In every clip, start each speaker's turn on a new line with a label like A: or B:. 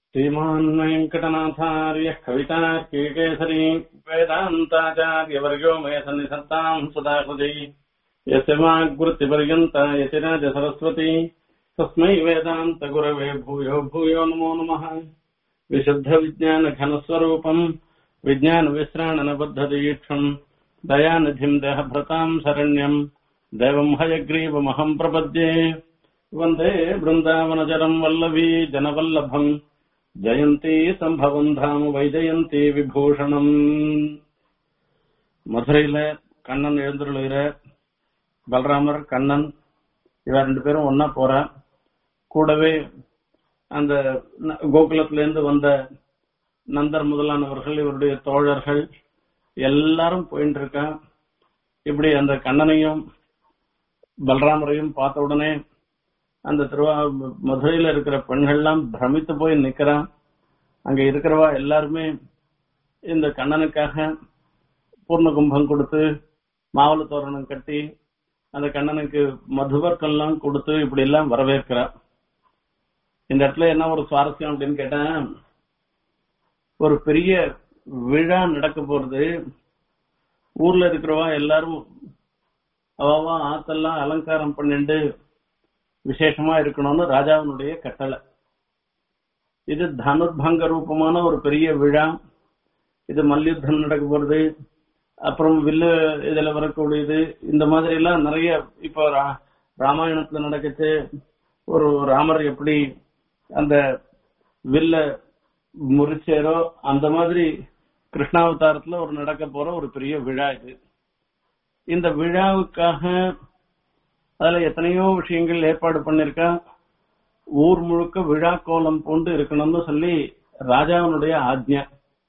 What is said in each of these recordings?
A: श्रीमान् वेङ्कटनाथार्यः कवितार्कीकेसरी वेदान्ताचार्यवर्गो मे सन्निधत्ताम् सदा हृदि यस्य वाग्वृत्तिपर्यन्ता यतिराज सरस्वती तस्मै वेदान्तगुरवे भूयो भूयो नमो नमः विशुद्धविज्ञानघनस्वरूपम् विज्ञानविश्राणनबद्धदीक्षम् दयानिधिम् देहभृताम् शरण्यम् देवम् हयग्रीवमहम् प्रपद्ये वन्दे बृन्दावनचरम् वल्लभी जनवल्लभम् ஜெயந்தி சம்பவம் தாம வைஜயந்தி விபூஷணம் மதுரையில கண்ணன் எழுந்துருளுகிற பலராமர் கண்ணன் இவ ரெண்டு பேரும் ஒன்னா போற கூடவே அந்த ந- கோகுலத்திலிருந்து வந்த நந்தர் முதலானவர்கள் இவருடைய தோழர்கள் எல்லாரும் போயிட்டு இருக்கா இப்படி அந்த கண்ணனையும் பலராமரையும் பார்த்த உடனே அந்த திருவா மதுரையில இருக்கிற பெண்கள்லாம் பிரமித்து போய் நிக்கிறான் அங்க இருக்கிறவா எல்லாருமே இந்த கண்ணனுக்காக பூர்ண கும்பம் கொடுத்து மாவள தோரணம் கட்டி அந்த கண்ணனுக்கு மதுவர்க்கெல்லாம் கொடுத்து இப்படி எல்லாம் வரவேற்கிறா இந்த இடத்துல என்ன ஒரு சுவாரஸ்யம் அப்படின்னு கேட்டா ஒரு பெரிய விழா நடக்க போறது ஊர்ல இருக்கிறவா எல்லாரும் அவாவா ஆத்தெல்லாம் அலங்காரம் பண்ணிட்டு விசேஷமா இருக்கணும்னு ராஜாவினுடைய கட்டளை இது தனுர்பங்க ரூபமான ஒரு பெரிய விழா இது மல்யுத்தம் நடக்க போறது அப்புறம் வில்லு இதுல வரக்கூடியது இந்த மாதிரி எல்லாம் நிறைய இப்போ ரா- ராமாயணத்துல நடக்குச்சு ஒரு ராமர் எப்படி அந்த வில்ல முறிச்சாரோ அந்த மாதிரி கிருஷ்ணாவதாரத்துல ஒரு நடக்க போற ஒரு பெரிய விழா இது இந்த விழாவுக்காக அதுல எத்தனையோ விஷயங்கள் ஏற்பாடு பண்ணிருக்கா ஊர் முழுக்க விழா கோலம் பூண்டு இருக்கணும்னு சொல்லி ராஜாவினுடைய ஆக்ஞை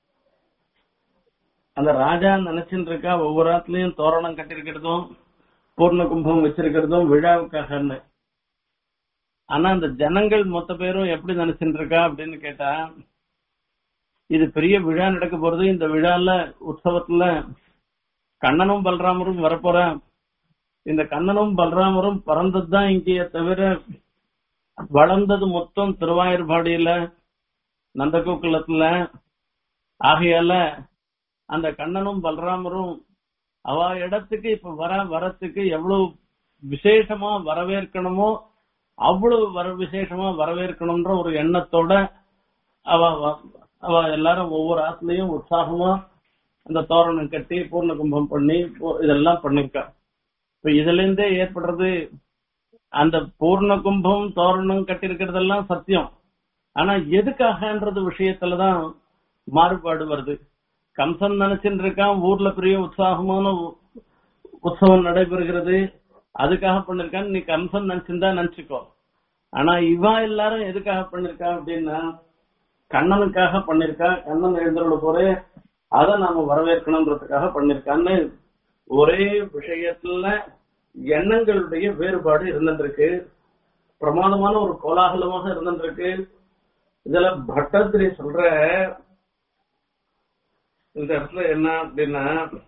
A: அந்த ராஜா நினைச்சுட்டு இருக்கா ஒவ்வொரு ஆத்துலயும் தோரணம் கட்டிருக்கிறதும் பூர்ண கும்பம் வச்சிருக்கிறதும் விழாவுக்காகன்னு ஆனா அந்த ஜனங்கள் மொத்த பேரும் எப்படி நினைச்சுட்டு இருக்கா அப்படின்னு கேட்டா இது பெரிய விழா நடக்க போறது இந்த விழால உற்சவத்துல கண்ணனும் பலராமரும் வரப்போறா இந்த கண்ணனும் பலராமரும் பிறந்ததுதான் இங்கேயே தவிர வளர்ந்தது மொத்தம் திருவாயூர்பாடியில நந்தகோகுலத்துல ஆகையால அந்த கண்ணனும் பலராமரும் அவ இடத்துக்கு இப்ப வர வரத்துக்கு எவ்வளவு விசேஷமா வரவேற்கணுமோ அவ்வளவு வர விசேஷமா வரவேற்கணும்ன்ற ஒரு எண்ணத்தோட அவ வ- அவ எல்லாரும் ஒவ்வொரு ஆத்துலயும் உற்சாகமா அந்த தோரணம் கட்டி பூர்ண கும்பம் பண்ணி போ- இதெல்லாம் பண்ணிருக்கா இப்ப இதுல இருந்தே ஏற்படுறது அந்த பூர்ண கும்பம் தோரணம் கட்டியிருக்கிறதெல்லாம் சத்தியம் ஆனா எதுக்காகன்றது விஷயத்துலதான் மாறுபாடு வருது கம்சன் நினைச்சுட்டு இருக்கான் ஊர்ல பெரிய உற்சாகமான உ- உற்சவம் நடைபெறுகிறது அதுக்காக பண்ணிருக்கான்னு நீ கம்சன் நினைச்சிருந்தா நினைச்சுக்கோ ஆனா இவா எல்லாரும் எதுக்காக பண்ணிருக்கா அப்படின்னா கண்ணனுக்காக பண்ணிருக்கா கண்ணன் எழுந்தருள போறே அதை நாம வரவேற்கணும்ன்றதுக்காக பண்ணிருக்கான்னு ஒரே விஷயத்துல எண்ணங்களுடைய வேறுபாடு இருந்திருக்கு பிரமாதமான ஒரு கோலாகலமாக இருந்திருக்கு இதுல பட்டத்திரி சொல்ற இந்த இடத்துல என்ன அப்படின்னா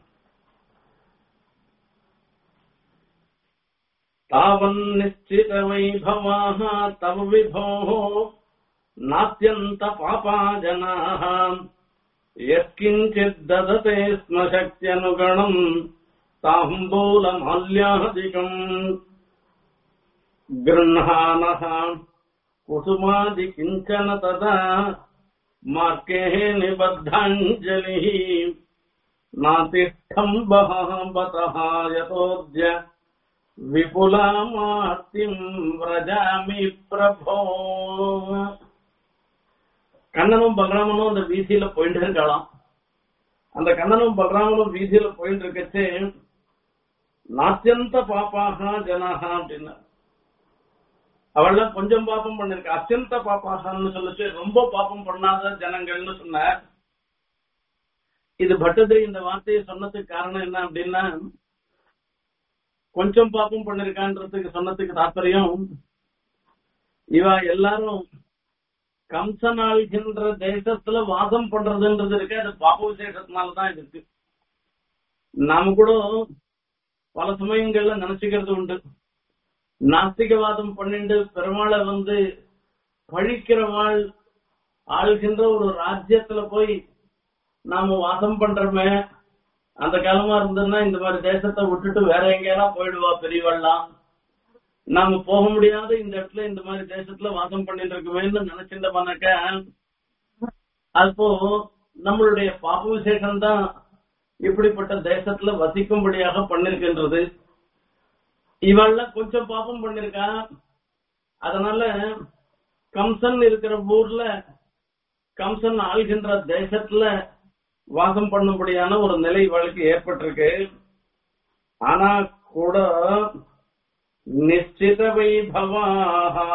A: தாவன் நிச்சித வைபவாக தவ விபோ நாத்தியந்த பாபா ஜனாக यत्किञ्चित् ददते स्म शक्त्यनुगणम् ताम्बूलमाल्यादिकम् गृह्णानः कुसुमादि किञ्चन तदा मार्गेः निबद्धाञ्जलिः नातिष्ठम् बहः बतः यतोऽद्य विपुलामार्तिम् व्रजामि प्रभो கண்ணனும் பலராமனும் அந்த வீதியில போயிட்டு இருக்கலாம் அந்த கண்ணனும் பலராமனும் வீதியில போயிட்டு இருக்கச்சே நாத்தியந்த பாப்பாக ஜனாக அப்படின்னா அவள்லாம் கொஞ்சம் பாப்பம் பண்ணிருக்க அத்தியந்த பாப்பாகன்னு சொல்லிச்சு ரொம்ப பாப்பம் பண்ணாத ஜனங்கள்னு சொன்னார் இது பட்டது இந்த வார்த்தையை சொன்னதுக்கு காரணம் என்ன அப்படின்னா கொஞ்சம் பாப்பம் பண்ணிருக்கான்றதுக்கு சொன்னதுக்கு தாற்பயம் இவ எல்லாரும் கம்சன் ஆள்கின்ற தேசத்துல வாசம் பண்றதுன்றது இருக்கு அது பாப விசேஷத்தினாலதான் இருக்கு நாம கூட பல சமயங்கள்ல நினைச்சுக்கிறது உண்டு நாஸ்திகவாதம் பண்ணிட்டு பெருமாளை வந்து பழிக்கிறவாள் ஆளுகின்ற ஒரு ராஜ்யத்துல போய் நாம வாசம் பண்றோமே அந்த காலமா இருந்ததுன்னா இந்த மாதிரி தேசத்தை விட்டுட்டு வேற எங்கேயெல்லாம் போயிடுவா பெரியவள்லாம் நாம போக முடியாத இந்த இடத்துல இந்த மாதிரி தேசத்துல வாசம் பண்ணிட்டு இருக்குமேன்னு நினைச்சிருந்தோம்னாக்க அப்போ நம்மளுடைய பாப விசேஷம் தான் இப்படிப்பட்ட தேசத்துல வசிக்கும்படியாக பண்ணிருக்கின்றது இவள்லாம் கொஞ்சம் பாப்பம் பண்ணிருக்கா அதனால கம்சன் இருக்கிற ஊர்ல கம்சன் ஆள்கின்ற தேசத்துல வாசம் பண்ணும்படியான ஒரு நிலை இவளுக்கு ஏற்பட்டிருக்கு ஆனா கூட நிச்சித வைபவாக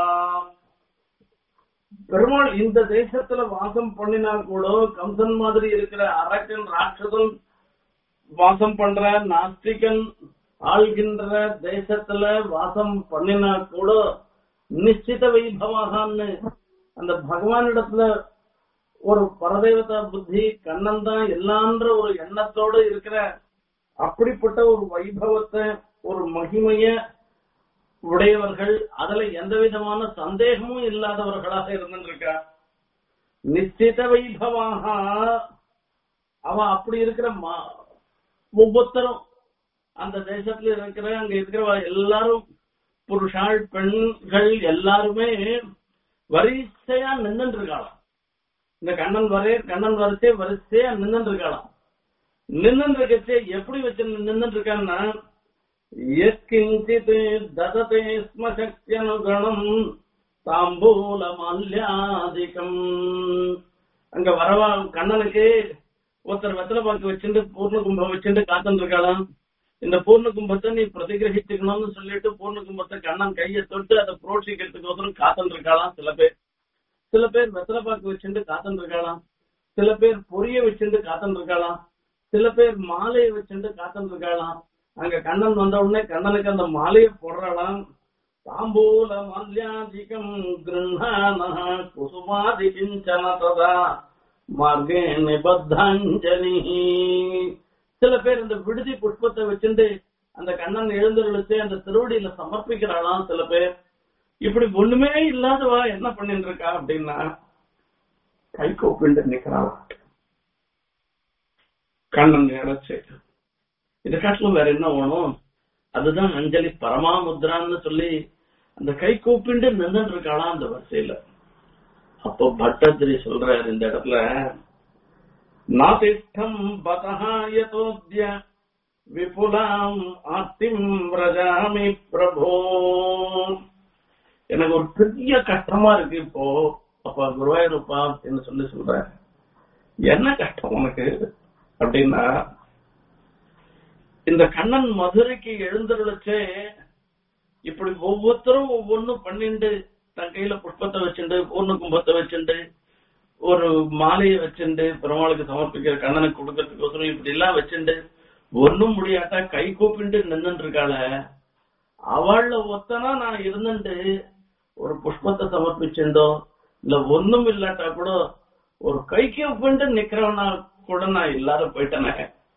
A: பெருமாள் இந்த தேசத்துல வாசம் பண்ணினா கூட கம்சன் மாதிரி இருக்கிற அரக்கன் ராட்சதன் வாசம் பண்ற நாஸ்திகன் ஆள்கின்ற தேசத்துல வாசம் பண்ணினா கூட நிச்சித வைபவாகான்னு அந்த பகவானிடத்துல ஒரு பரதேவதா புத்தி கண்ணன் தான் எல்லான்ற ஒரு எண்ணத்தோட இருக்கிற அப்படிப்பட்ட ஒரு வைபவத்தை ஒரு மகிமைய உடையவர்கள் அதுல எந்த விதமான சந்தேகமும் இல்லாதவர்களாக இருந்திருக்கா நிச்சித வைபவாக அவ அப்படி இருக்கிற மா- ஒவ்வொருத்தரும் அந்த தேசத்துல இருக்கிற அங்க இருக்கிற எல்லாரும் புருஷாள் பெண்கள் எல்லாருமே வரிசையா நின்னுட்டு இருக்காளாம் இந்த கண்ணன் வரைய கண்ணன் வரிசை வரிசையா நின்னுட்டு இருக்காளாம் நின்னுட்டு இருக்கச்சே எப்படி வச்சு நின்னுட்டு இருக்கான்னா எத்கிஞ்சித் தததே ஸ்ம சக்தியனுகணம் தாம்பூல மல்யாதிகம் அங்க வரவா கண்ணனுக்கு ஒருத்தர் வெத்தலை பாக்கு வச்சுட்டு பூர்ண கும்பம் வச்சுட்டு காத்துட்டு இருக்காளாம் இந்த பூர்ண கும்பத்தை நீ பிரதிகிரகிச்சுக்கணும்னு சொல்லிட்டு பூர்ண கும்பத்தை கண்ணன் கையை தொட்டு அதை புரோட்சிக்கிறதுக்கோசரம் காத்துட்டு இருக்காளாம் சில பேர் சில பேர் வெத்தலை பாக்கு வச்சுட்டு காத்துட்டு இருக்காளாம் சில பேர் பொரிய வச்சுட்டு காத்துட்டு இருக்காளாம் சில பேர் மாலையை வச்சுட்டு காத்துட்டு இருக்காளாம் அங்க கண்ணன் வந்த உடனே கண்ணனுக்கு அந்த மாலையை போடுறாளாம் தாம்பூல மல்யாதிகம் கிருண்ணான குசுமாதி கிஞ்சன ததா மார்கே நிபத்தாஞ்சலி சில பேர் இந்த விடுதி புஷ்பத்தை வச்சுட்டு அந்த கண்ணன் எழுந்தருளுச்சு அந்த திருவடியில சமர்ப்பிக்கிறாளாம் சில பேர் இப்படி ஒண்ணுமே இல்லாதவா என்ன பண்ணிட்டு இருக்கா அப்படின்னா கை கூப்பிட்டு நிக்கிறாளாம் கண்ணன் இறைச்சு இதை காட்டிலும் வேற என்ன வேணும் அதுதான் அஞ்சலி பரமாமுத்ரான்னு சொல்லி அந்த கை கூப்பிண்டு நின்றுட்டு இருக்காளாம் அந்த வரிசையில அப்போ பட்டத்திரி சொல்றாரு இந்த இடத்துல நாதிஷ்டம் பதஹாயதோத்ய விபுலாம் ஆத்திம் பிரஜாமி பிரபோ எனக்கு ஒரு பெரிய கஷ்டமா இருக்கு இப்போ அப்பா குருவாயூரப்பா அப்படின்னு சொல்லி சொல்றேன் என்ன கஷ்டம் உனக்கு அப்படின்னா இந்த கண்ணன் மதுரைக்கு எழுந்தருளச்சே இப்படி ஒவ்வொருத்தரும் ஒவ்வொன்னும் பண்ணிண்டு தன் கையில புஷ்பத்தை வச்சுண்டு பூர்ண கும்பத்தை வச்சுண்டு ஒரு மாலையை வச்சுண்டு பெருமாளுக்கு சமர்ப்பிக்கிற கண்ணனுக்கு கொடுக்கறதுக்கோசரம் இப்படி எல்லாம் வச்சுண்டு ஒண்ணும் முடியாட்டா கை கூப்பிண்டு நின்னுட்டு இருக்காள அவள்ல ஒத்தனா நான் இருந்துட்டு ஒரு புஷ்பத்தை சமர்ப்பிச்சுண்டோ இல்ல ஒண்ணும் இல்லாட்டா கூட ஒரு கை கூப்பிண்டு நிக்கிறவனா கூட நான் இல்லாத போயிட்டேனே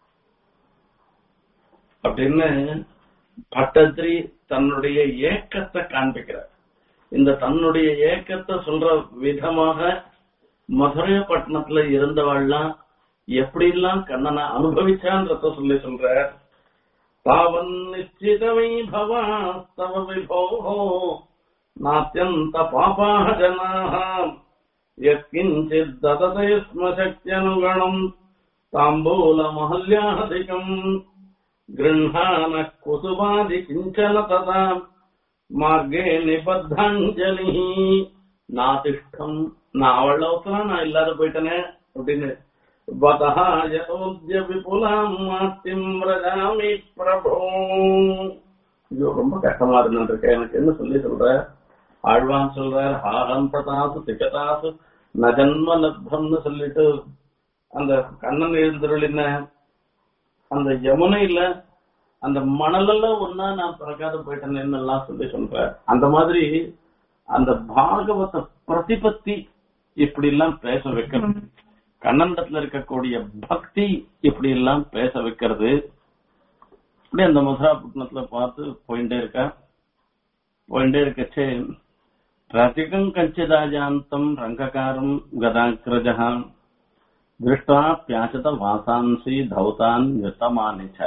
A: அப்படின்னு பட்டத்திரி தன்னுடைய ஏக்கத்தை காண்பிக்கிறார் இந்த தன்னுடைய ஏக்கத்தை சொல்ற விதமாக மதுரை பட்டணத்துல இருந்தவாள்லாம் எப்படி எல்லாம் கண்ணனை அனுபவிச்சான்றத சொல்லி சொல்ற தாவன் நிச்சித வைபவாஸ்தவ விபோ நாத்தியந்த பாபாக ஜனாக யத்கிஞ்சித் தததே ஸ்ம சக்தியனுகணம் தாம்பூல மஹல்யாதிகம் गृह्णान कुसुमादि किञ्चन तदा மார்கே நிபத்தாஞ்சலி நாதிஷ்டம் நான் அவள அவசரம் நான் இல்லாத போயிட்டனே அப்படின்னு பதஹா யதோத்ய விபுலாம் மாத்திம் ரஜாமி பிரபோ ஐயோ ரொம்ப கஷ்டமா இருந்துருக்கு எனக்கு என்ன சொல்லி சொல்ற ஆழ்வான் சொல்றார் ஹாரந்ததாசு திகதாசு நஜன்ம லப்தம்னு சொல்லிட்டு அந்த கண்ணன் எழுந்தருளின அந்த யமுனையில அந்த மணலெல்லாம் ஒன்னா நான் பிறக்காத போயிட்டேன்னு எல்லாம் சொல்லி சொல்றேன் அந்த மாதிரி அந்த பாகவத பிரதிபத்தி இப்படி எல்லாம் பேச வைக்கிறது கண்ணண்டத்துல இருக்கக்கூடிய பக்தி இப்படி எல்லாம் பேச வைக்கிறது இப்படி அந்த மதுராபட்டினத்துல பார்த்து போயிட்டே இருக்க போயிட்டே இருக்கச்சே ரதிகம் கஞ்சிதாஜாந்தம் ரங்ககாரம் கதாகிரஜः திருஷ்டா பியாசத வாசான்சி தௌதான் நிறுத்தமானிச்ச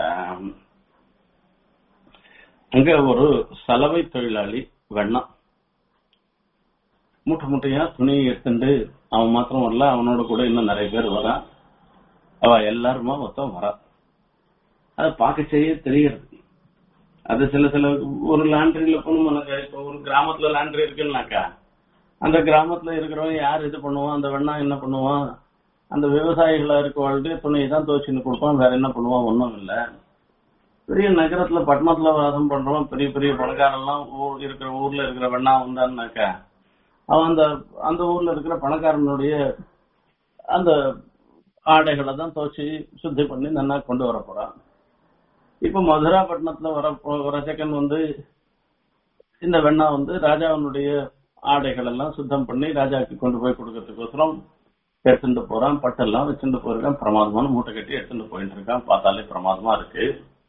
A: அங்க ஒரு சலவை தொழிலாளி வெண்ணம் மூட்டை மூட்டையா துணியை எடுத்துட்டு அவன் மாத்திரம் வரல அவனோட கூட இன்னும் நிறைய பேர் வரா அவ எல்லாருமா மொத்தம் வரா அதை பார்க்க செய்ய தெரியுது அது சில சில ஒரு லாண்டரியில போகணும்னாக்கா இப்போ ஒரு கிராமத்துல லாண்டரி இருக்குன்னாக்கா அந்த கிராமத்துல இருக்கிறவன் யார் இது பண்ணுவான் அந்த வெண்ணா என்ன பண்ணுவான் அந்த விவசாயிகளா இருக்கவாழ்கிட்ட துணியை தான் துவச்சின்னு கொடுப்பான் வேற என்ன பண்ணுவான் ஒன்றும் இல்லை பெரிய நகரத்துல பட்டணத்துல வாசம் பண்றவன் பெரிய பெரிய பணக்காரெல்லாம் ஊர் இருக்கிற ஊர்ல இருக்கிற வெண்ணா வந்தான்னாக்கா அவன் அந்த அந்த ஊர்ல இருக்கிற பணக்காரனுடைய அந்த ஆடைகளை தான் துவச்சி சுத்தி பண்ணி நல்லா கொண்டு வர போறான் இப்ப மதுராப்பட்டினத்துல வர ரசகன் வந்து இந்த வெண்ணா வந்து ராஜாவினுடைய ஆடைகள் எல்லாம் சுத்தம் பண்ணி ராஜாவுக்கு கொண்டு போய் கொடுக்கறதுக்கோசரம் எடுத்துட்டு போறான் பட்டெல்லாம் வச்சுட்டு போயிருக்கான் பிரமாதமான மூட்டை கட்டி எடுத்துட்டு போயிட்டு இருக்கான் பார்த்தாலே பிரமாதமா இருக்கு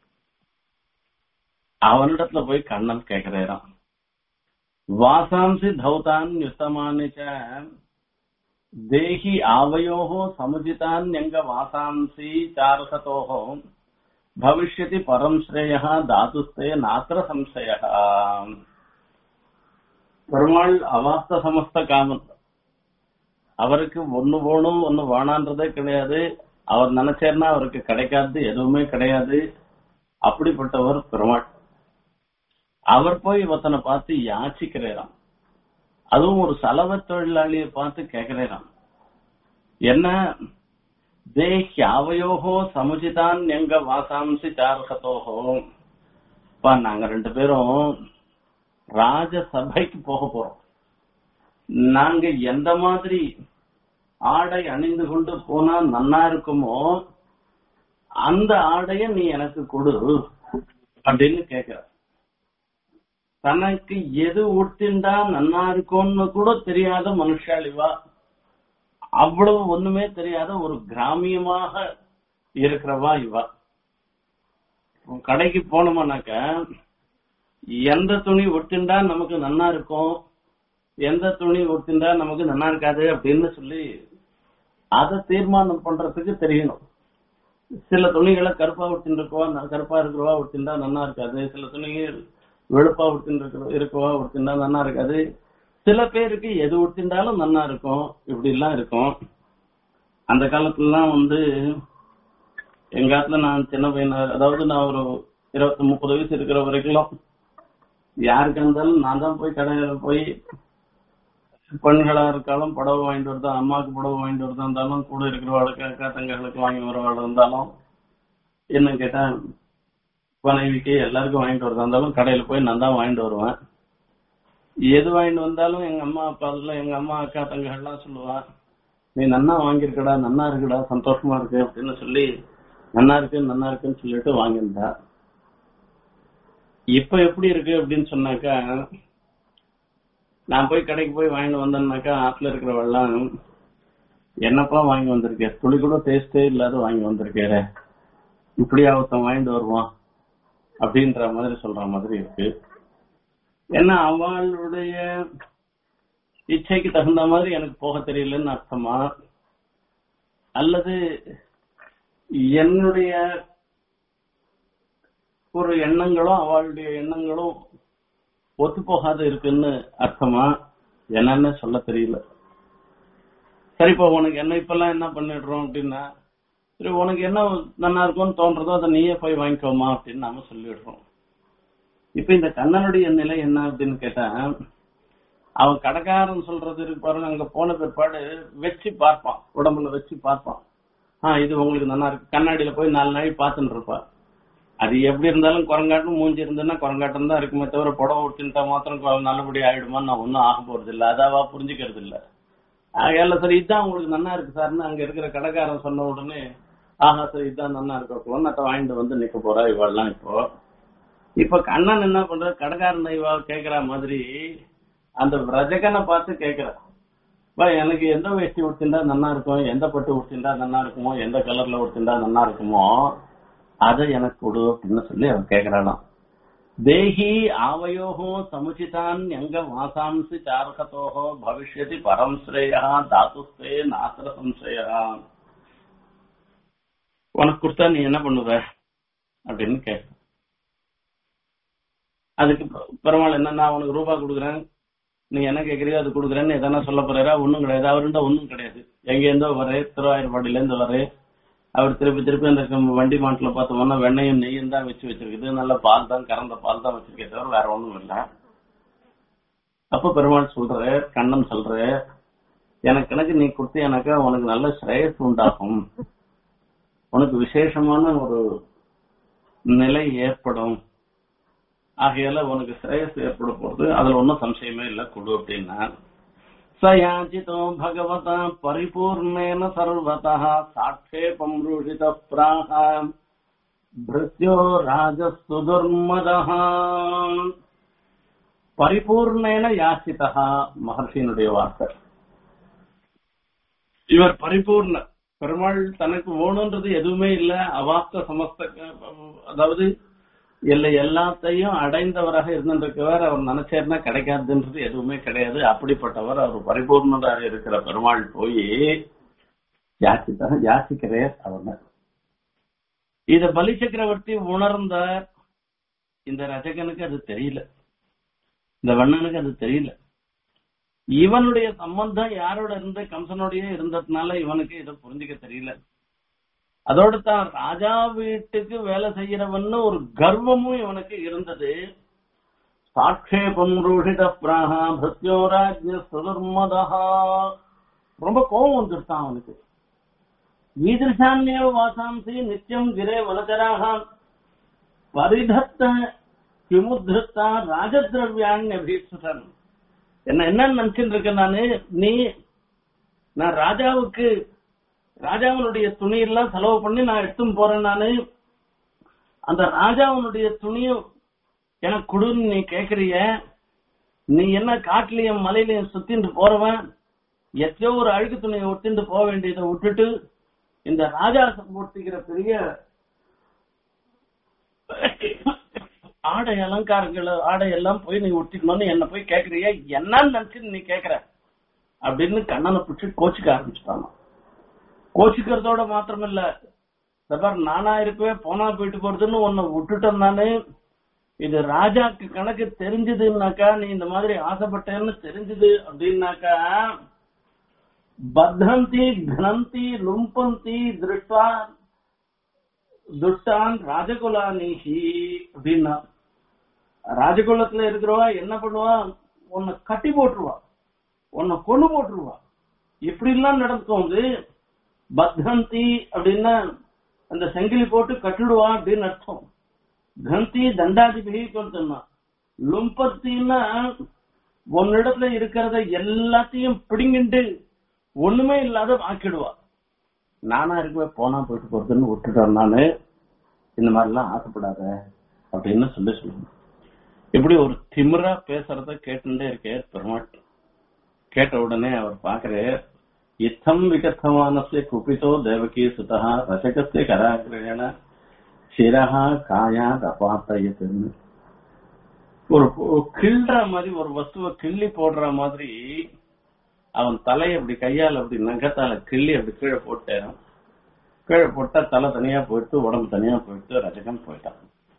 A: அவனிடத்துல போய் கண்ணன் கேக்குறான் வாசாம்சி தௌதான் யுத்தமானி தேஹி ஆவயோஹோ சமுஜிதான் எங்க வாசாம்சி சாரசதோஹோ பவிஷ்யதி பரம் ஸ்ரேய தாதுஸ்தே நாத்திர சம்சய பெருமாள் அவாஸ்த சமஸ்த காமன் அவருக்கு ஒண்ணு போகணும் ஒண்ணு வேணான்றதே கிடையாது அவர் நினைச்சாருன்னா அவருக்கு கிடைக்காது எதுவுமே கிடையாது அப்படிப்பட்டவர் பெருமாள் அவர் போய் ஒருத்தனை பார்த்து யாச்சிக்கிறாராம் அதுவும் ஒரு சலவை தொழிலாளியை பார்த்து கேட்கிறாராம் என்ன தேஹ்யாவயோகோ சமுச்சிதான் எங்க வாசாம்சி சாரகத்தோகோ பா நாங்க ரெண்டு பேரும் ராஜசபைக்கு போக போறோம் நாங்க எந்த மாதிரி ஆடை அணிந்து கொண்டு போனா நன்னா இருக்குமோ அந்த ஆடைய நீ எனக்கு கொடு அப்படின்னு கேக்குற தனக்கு எது உடுத்திண்டா நன்னா இருக்கும்னு கூட தெரியாத மனுஷாளிவா அவ்வளவு ஒண்ணுமே தெரியாத ஒரு கிராமியமாக இருக்கிறவா இவா கடைக்கு போனோம்னாக்க எந்த துணி உடுத்திண்டா நமக்கு நன்னா இருக்கும் எந்த துணி உடுத்திண்டா நமக்கு நன்னா இருக்காது அப்படின்னு சொல்லி அதை தீர்மானம் பண்றதுக்கு தெரியணும் சில துணிகளை கருப்பா உடுத்தின்னு இருக்கவா கருப்பா இருக்கிறவா உடுத்திண்டா நன்னா இருக்காது சில துணிகள் வெளுப்பா உடுத்தின்னு இருக்கிற இருக்கவா உடுத்திண்டா நன்னா இருக்காது சில பேருக்கு எது உடுத்திண்டாலும் நன்னா இருக்கும் இப்படி எல்லாம் இருக்கும் அந்த காலத்துலலாம் வந்து எங்க காலத்துல நான் சின்ன பையனா அதாவது நான் ஒரு இருபத்தி முப்பது வயசு இருக்கிற வரைக்கும் யாருக்கு இருந்தாலும் நான் தான் போய் கடையில போய் பெண்களா இருக்காலும் புடவை வாங்கிட்டு வருதா அம்மாவுக்கு புடவை வாங்கிட்டு வரதா இருந்தாலும் கூட இருக்கிறவாளுக்கு அக்கா தங்களுக்கு வாங்கி வரவாள் இருந்தாலும் என்ன கேட்டா மனைவிக்கு எல்லாருக்கும் வாங்கிட்டு வரதா இருந்தாலும் கடையில போய் நான் தான் வாங்கிட்டு வருவேன் எது வாங்கிட்டு வந்தாலும் எங்க அம்மா அப்பா எல்லாம் எங்க அம்மா அக்கா தங்கள்லாம் சொல்லுவா நீ நன்னா வாங்கியிருக்கடா நன்னா இருக்குடா சந்தோஷமா இருக்கு அப்படின்னு சொல்லி நன்னா இருக்கு நன்னா இருக்குன்னு சொல்லிட்டு வாங்கியிருந்தா இப்ப எப்படி இருக்கு அப்படின்னு சொன்னாக்கா நான் போய் கடைக்கு போய் வாங்கிட்டு வந்தேன்னாக்கா ஆத்துல இருக்கிறவெல்லாம் என்னப்பா வாங்கி வந்திருக்கேன் துளி கூட டேஸ்டே இல்லாத வாங்கி வந்திருக்கேற இப்படி ஒருத்தன் வாங்கிட்டு வருவான் அப்படின்ற மாதிரி சொல்ற மாதிரி இருக்கு ஏன்னா அவளுடைய இச்சைக்கு தகுந்த மாதிரி எனக்கு போக தெரியலன்னு அர்த்தமா அல்லது என்னுடைய ஒரு எண்ணங்களும் அவளுடைய எண்ணங்களும் ஒத்து போகாத இருக்குன்னு அர்த்தமா என்னன்னு சொல்ல தெரியல சரிப்பா உனக்கு என்ன இப்பெல்லாம் என்ன பண்ணிடுறோம் அப்படின்னா சரி உனக்கு என்ன நல்லா இருக்கும்னு தோன்றதோ அதை நீயே போய் வாங்கிக்கோமா அப்படின்னு நாம சொல்லிடுறோம் இப்ப இந்த கண்ணனுடைய நிலை என்ன அப்படின்னு கேட்டா அவன் கடைக்காரன் சொல்றது இருக்கு பாருங்க அங்க போன பிற்பாடு வச்சு பார்ப்பான் உடம்புல வச்சு பார்ப்பான் ஆஹ் இது உங்களுக்கு நல்லா இருக்கு கண்ணாடியில போய் நாலு நாள் பார்த்துட்டு இருப்பான் அது எப்படி இருந்தாலும் குரங்காட்டும் மூஞ்சி இருந்ததுன்னா குரங்காட்டம் தான் இருக்குமே தவிர புடவை விட்டுட்டா மாத்திரம் நல்லபடி ஆயிடுமான்னு நான் ஒன்னும் ஆக போறது இல்ல அதாவா புரிஞ்சுக்கிறது இல்ல ஆகையால சரி இதான் உங்களுக்கு நல்லா இருக்கு சார்னு அங்க இருக்கிற கடைக்காரன் சொன்ன உடனே ஆஹா சரி இதான் நல்லா இருக்கு ஒன்னத்தை வாங்கிட்டு வந்து நிக்க போறா இவெல்லாம் இப்போ இப்ப கண்ணன் என்ன பண்ற கடைக்காரன் இவா கேக்குற மாதிரி அந்த ரஜகனை பார்த்து கேக்குற பா எனக்கு எந்த வேஷ்டி உடுத்திண்டா நல்லா இருக்கும் எந்த பட்டு உடுத்திண்டா நல்லா இருக்குமோ எந்த கலர்ல உடுத்திண்டா நல்லா இருக்குமோ அதை எனக்கு கொடு அப்படின்னு சொல்லி அவன் கேக்குறானாம் தேஹி ஆவயோஹோ சமுச்சிதான் எங்க வாசாம்சி சார்கதோஹோ பவிஷ்யதி பரம் ஸ்ரேயா தாத்துஸ்தே நாசர சம்சயா உனக்கு கொடுத்தா நீ என்ன பண்ணுவ அப்படின்னு கேட்க அதுக்கு பெருமாள் என்ன நான் உனக்கு ரூபா கொடுக்குறேன் நீ என்ன கேட்கறியோ அது கொடுக்குறேன்னு எதனா சொல்ல போறாரா ஒன்றும் கிடையாது அவருண்ட ஒன்றும் கிடையாது எங்கேருந்தோ வரே திருவாயூர்பாடியிலேருந்து வரே அவர் திருப்பி திருப்பி அந்த கம்- வண்டி மாட்டில் பார்த்தோம்னா வெண்ணையும் நெய்யும் தான் வச்சு வச்சிருக்குது நல்ல பால் தான் கறந்த பால் தான் வச்சிருக்கே தவிர வேற ஒண்ணும் இல்லை அப்ப பெருமாள் சொல்ற கண்ணன் சொல்ற எனக்கு கணக்கு நீ கொடுத்தீனாக்கா உனக்கு நல்ல ஸ்ரேயஸ் உண்டாகும் உனக்கு விசேஷமான ஒரு நிலை ஏற்படும் ஆகையால உனக்கு ஸ்ரேயஸ் ஏற்பட போறது அதுல ஒன்றும் சம்சயமே இல்லை கொடு அப்படின்னா சயாச்சிதோ பகவதா பரிபூர்ணேன சர்வதா சாட்சேபம் ரூஷித பிராக பிருத்யோ ராஜஸ்து துர்மதः பரிபூர்ணேன யாசிதா மகர்ஷியினுடைய வார்த்தை இவர் பரிபூர்ண பெருமாள் தனக்கு வேணுன்றது எதுவுமே இல்ல அவாப்த சமஸ்த அதாவது இல்லை எல்லாத்தையும் அடைந்தவராக இருந்திருக்கவர் அவர் நினைச்சாருன்னா கிடைக்காதுன்றது எதுவுமே கிடையாது அப்படிப்பட்டவர் அவர் பரிபூர்ணராக இருக்கிற பெருமாள் போய் யாசித்தான் யாசிக்கிறார் அவர் இத பலி சக்கரவர்த்தி உணர்ந்தார் இந்த ரஜகனுக்கு அது தெரியல இந்த வண்ணனுக்கு அது தெரியல இவனுடைய சம்பந்தம் யாரோட இருந்த கம்சனோடய இருந்ததுனால இவனுக்கு இதை புரிஞ்சுக்க தெரியல அதோட தான் ராஜா வீட்டுக்கு வேலை செய்யறவன்னு ஒரு கர்வமும் இவனுக்கு இருந்தது சாட்சேபம் ரூஷித பிராகா பத்யோராஜ்ய சுதர்மதா ரொம்ப கோபம் வந்துருத்தான் அவனுக்கு ஈதிருஷான்யவ வாசாம்சி நித்தியம் கிரே வனச்சராக பரிதத்த கிமுத்ருத்தா ராஜதிரவியான் என்ன என்ன நினைச்சுட்டு இருக்க நானு நீ நான் ராஜாவுக்கு ராஜாவினுடைய துணியெல்லாம் செலவு பண்ணி நான் எடுத்துன்னு போறேன் நானு அந்த ராஜாவினுடைய துணியும் எனக்கு கொடுன்னு நீ கேக்குறிய நீ என்ன காட்டுலயும் மலையிலயும் சுத்திட்டு போறவன் எத்தையோ ஒரு அழுக்கு துணியை ஒட்டிட்டு போக வேண்டியதை விட்டுட்டு இந்த ராஜா போட்டிக்கிற பெரிய ஆடை அலங்காரங்கள் ஆடை எல்லாம் போய் நீ ஒட்டிக்கணும்னு என்ன போய் கேக்குறிய என்னன்னு நினைச்சு நீ கேக்குற அப்படின்னு கண்ணனை பிடிச்சி கோச்சிக்க ஆரம்பிச்சுட்டாங்க கோச்சிக்கிறதோட மாத்திரம் இல்ல இந்த பாரு நானா இருக்கவே போனா போயிட்டு போறதுன்னு உன்னை விட்டுட்டேன் நானு இது ராஜாக்கு கணக்கு தெரிஞ்சதுன்னாக்கா நீ இந்த மாதிரி ஆசைப்பட்டேன்னு தெரிஞ்சது அப்படின்னாக்கா பத்ரந்தி கனந்தி லும்பந்தி திருஷ்டா துஷ்டான் ராஜகுலானிஹி அப்படின்னா ராஜகுலத்துல இருக்கிறவா என்ன பண்ணுவா உன்னை கட்டி போட்டுருவா உன்னை கொண்டு போட்டுருவா இப்படி எல்லாம் நடக்கும் அது பத்ரந்தி அப்படின்னா அந்த செங்கிலி போட்டு கட்டிடுவா அப்படின்னு அர்த்தம் கந்தி தண்டாதிபதி சொன்னா லும்பத்தின்னா உன்னிடத்துல இருக்கிறத எல்லாத்தையும் பிடிங்கிட்டு ஒண்ணுமே இல்லாத ஆக்கிடுவா நானா இருக்கவே போனா போயிட்டு போறதுன்னு விட்டுட்டேன் நானு இந்த மாதிரிலாம் ஆசைப்படாத அப்படின்னு சொல்லி சொல்லுவேன் இப்படி ஒரு திமிரா பேசுறத கேட்டுட்டே இருக்கே பெருமாள் கேட்ட உடனே அவர் பாக்குறார் இத்தம் விகத்தமானசிய குபிதோ தேவகி சுதா ரசகத்திய கராகிரேண சிரஹா காயா தபாத்தயத்துன்னு ஒரு ஒரு கிள்ற மாதிரி ஒரு வஸ்துவை கிள்ளி போடுற மாதிரி அவன் தலையை அப்படி கையால அப்படி நகத்தால கிள்ளி அப்படி கீழே போட்டேன் கீழே போட்டா தலை தனியா போயிட்டு உடம்பு தனியா போயிட்டு ரஜகம் போயிட்டான்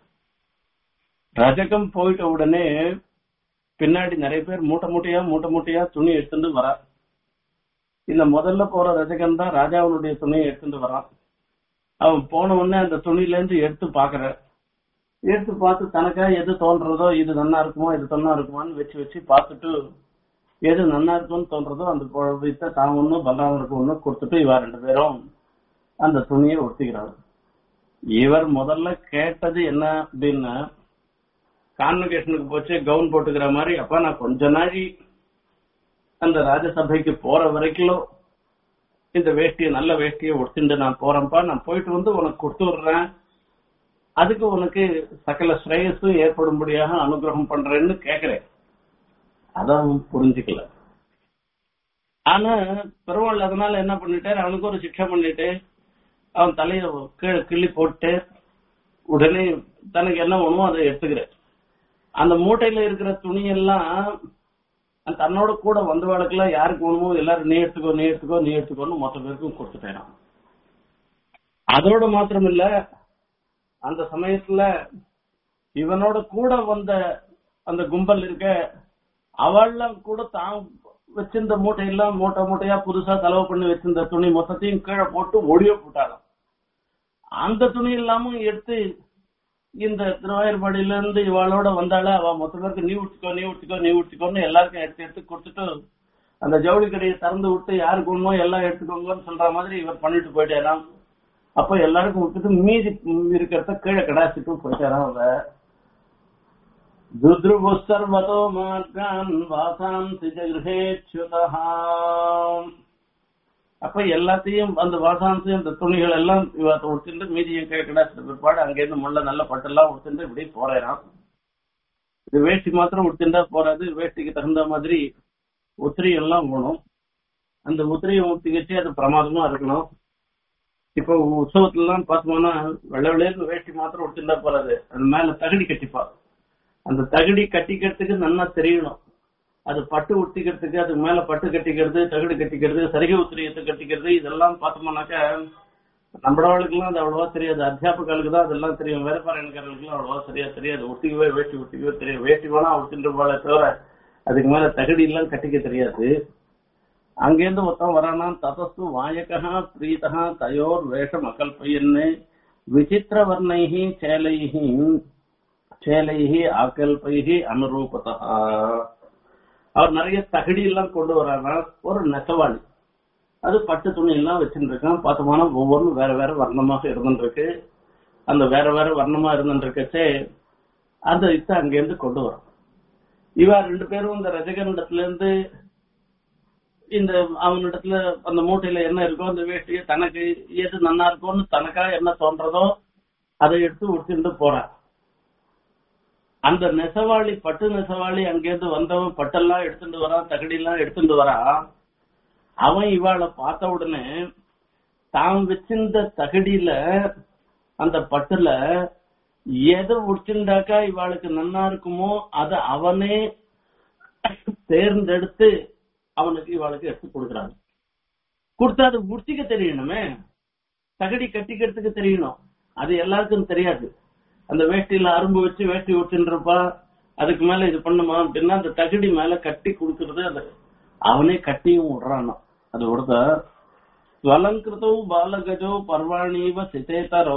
A: ரஜகம் போயிட்ட உடனே பின்னாடி நிறைய பேர் மூட்டை மூட்டையா மூட்டை மூட்டையா துணி எடுத்துட்டு வரா இந்த முதல்ல போற ரஜகன் தான் ராஜாவுடைய துணியை எடுத்துட்டு வரான் அவன் போன உடனே அந்த துணியில இருந்து எடுத்து பாக்குற எடுத்து பார்த்து தனக்கா எது தோன்றதோ இது நன்னா இருக்குமோ இது தொன்னா இருக்குமான்னு வச்சு வச்சு பார்த்துட்டு எது நன்னா இருக்கும்னு தோன்றதோ அந்த குழந்தை தான் ஒண்ணு பலராமருக்கு ஒண்ணு கொடுத்துட்டு இவா ரெண்டு பேரும் அந்த துணியை ஒட்டிக்கிறாங்க இவர் முதல்ல கேட்டது என்ன அப்படின்னா கான்வெகேஷனுக்கு போச்சு கவுன் போட்டுக்கிற மாதிரி அப்ப நான் கொஞ்ச நாளி அந்த ராஜசபைக்கு போற வரைக்கும் இந்த வேஷ்டியை நல்ல வேஷ்டியை உடுத்திட்டு நான் போறேன்ப்பா நான் போயிட்டு வந்து உனக்கு கொடுத்து விடுறேன் அதுக்கு உனக்கு சகல ஸ்ரேயஸும் ஏற்படும்படியாக அனுகிரகம் பண்றேன்னு கேக்குறேன் அதான் அவன் புரிஞ்சுக்கல ஆனா பெருமாள் அதனால என்ன பண்ணிட்டாரு அவனுக்கு ஒரு சிக்ஷை பண்ணிட்டு அவன் தலைய கீழே கிள்ளி போட்டு உடனே தனக்கு என்ன வேணுமோ அதை எடுத்துக்கிறேன் அந்த மூட்டையில இருக்கிற துணி எல்லாம் தன்னோட கூட வந்தவாளுக்கெல்லாம் யாருக்கு வேணுமோ எல்லாரும் நீ எடுத்துக்கோ நீ எடுத்துக்கோ நீ எடுத்துக்கோன்னு மொத்த பேருக்கும் கொடுத்துட்டேன் அதோட மாத்திரம் இல்ல அந்த சமயத்துல இவனோட கூட வந்த அந்த கும்பல் இருக்க அவள்லாம் கூட தான் வச்சிருந்த மூட்டையெல்லாம் மூட்டை மூட்டையா புதுசா செலவு பண்ணி வச்சிருந்த துணி மொத்தத்தையும் கீழே போட்டு ஒடிய போட்டாராம் அந்த துணி எல்லாமும் எடுத்து இந்த திருவாயூர்பாடியில இருந்து இவாளோட வந்தால அவ மொத்த பேருக்கு நீ உடுத்திக்கோ நீ உடுத்திக்கோ நீ உடுத்திக்கோன்னு எல்லாருக்கும் எடுத்து எடுத்து கொடுத்துட்டு அந்த ஜவுளி கடையை திறந்து விட்டு யாருக்கு ஒண்ணுமோ எல்லாம் எடுத்துக்கோங்கன்னு சொல்ற மாதிரி இவர் பண்ணிட்டு போயிட்டாராம் அப்ப எல்லாருக்கும் விட்டுட்டு மீதி இருக்கிறத கீழே கடாசிட்டு போயிட்டாராம் அவ துத்ருபு சர்வதோ மார்கான் வாசாந்தி ஜகிருஹேச்சுதா அப்ப எல்லாத்தையும் அந்த வாசாந்தி அந்த துணிகள் எல்லாம் இவத்தை உடுத்திட்டு மீதியும் கீழே கடாசிட்ட பிற்பாடு அங்கிருந்து முள்ள நல்ல பட்டெல்லாம் உடுத்திட்டு இப்படி போறான் இது வேஷ்டி மாத்திரம் உடுத்திண்டா போறாது வேஷ்டிக்கு தகுந்த மாதிரி உத்திரி எல்லாம் போகணும் அந்த உத்திரியை ஊத்திக்கிச்சு அது பிரமாதமா இருக்கணும் இப்போ உற்சவத்துல எல்லாம் பார்த்தோம்னா வெள்ளை வெள்ளையில வேஷ்டி மாத்திரம் உடுத்திண்டா போறாது அது மேல தகடி கட்டிப்பா அந்த தகடி கட்டிக்கிறதுக்கு நல்லா தெரியணும் அது பட்டு உடுத்திக்கிறதுக்கு அதுக்கு மேல பட்டு கட்டிக்கிறது தகடு கட்டிக்கிறது சரிகை உத்திரியத்தை கட்டிக்கிறது இதெல்லாம் பார்த்தோம்னாக்க நம்மளவளுக்குலாம் அது அவ்வளவா தெரியாது அத்தியாபகளுக்கு தான் அதெல்லாம் தெரியும் வேற பாருங்களுக்குலாம் அவ்வளவா சரியா தெரியாது ஒட்டிக்கவே வேஷ்டி ஒட்டிக்கவே தெரியும் வேஷ்டி வேணா ஒட்டிட்டு போல தவிர அதுக்கு மேல தகடி எல்லாம் கட்டிக்க தெரியாது அங்கேருந்து மொத்தம் வரானா ததஸ்து வாயகா பிரீதா தயோர் வேஷம் அகல்பயன்னு விசித்திர வர்ணைஹி சேலைஹி சேலைஹி ஆக்கல்பைஹி அனுரூபதா அவர் நிறைய தகடி எல்லாம் கொண்டு வரானா ஒரு நெசவாளி அது பட்டு துணி எல்லாம் வச்சுட்டு இருக்கான் பார்த்தோம்னா ஒவ்வொன்றும் வேற வேற வர்ணமாக இருந்துருக்கு அந்த வேற வேற வர்ணமா இருந்துருக்கச்சே அந்த இத்தை அங்கேருந்து கொண்டு வரும் இவா ரெண்டு பேரும் இந்த ரஜகனிடத்துல இருந்து இந்த அவனிடத்துல அந்த மூட்டையில என்ன இருக்கோ அந்த வேஷ்டியை தனக்கு எது நன்னா இருக்கும்னு தனக்கா என்ன தோன்றதோ அதை எடுத்து உடுத்திட்டு போறான் அந்த நெசவாளி பட்டு நெசவாளி அங்கேருந்து வந்தவன் பட்டெல்லாம் எடுத்துட்டு வரான் தகடியெல்லாம் எடுத்துட்டு வரான் அவன் இவாளை பார்த்த உடனே தான் வச்சிருந்த தகடியில அந்த பட்டுல எதை உடிச்சுண்டாக்கா இவாளுக்கு நன்னா இருக்குமோ அதை அவனே தேர்ந்தெடுத்து அவனுக்கு இவாளுக்கு எடுத்து கொடுக்குறாங்க கொடுத்தா அது உடுத்திக்க தெரியணுமே தகடி கட்டிக்கிறதுக்கு தெரியணும் அது எல்லாருக்கும் தெரியாது அந்த வேஷ்டியில அரும்பு வச்சு வேஷ்டி உடுத்துன்றப்பா அதுக்கு மேல இது பண்ணுமா அப்படின்னா அந்த தகடி மேல கட்டி கொடுக்கறது அது அவனே கட்டியும் விடுறானோ அது விடுத ஸ்வலங்கிருதோ பாலகஜோ பர்வாணீவ சிதேதரோ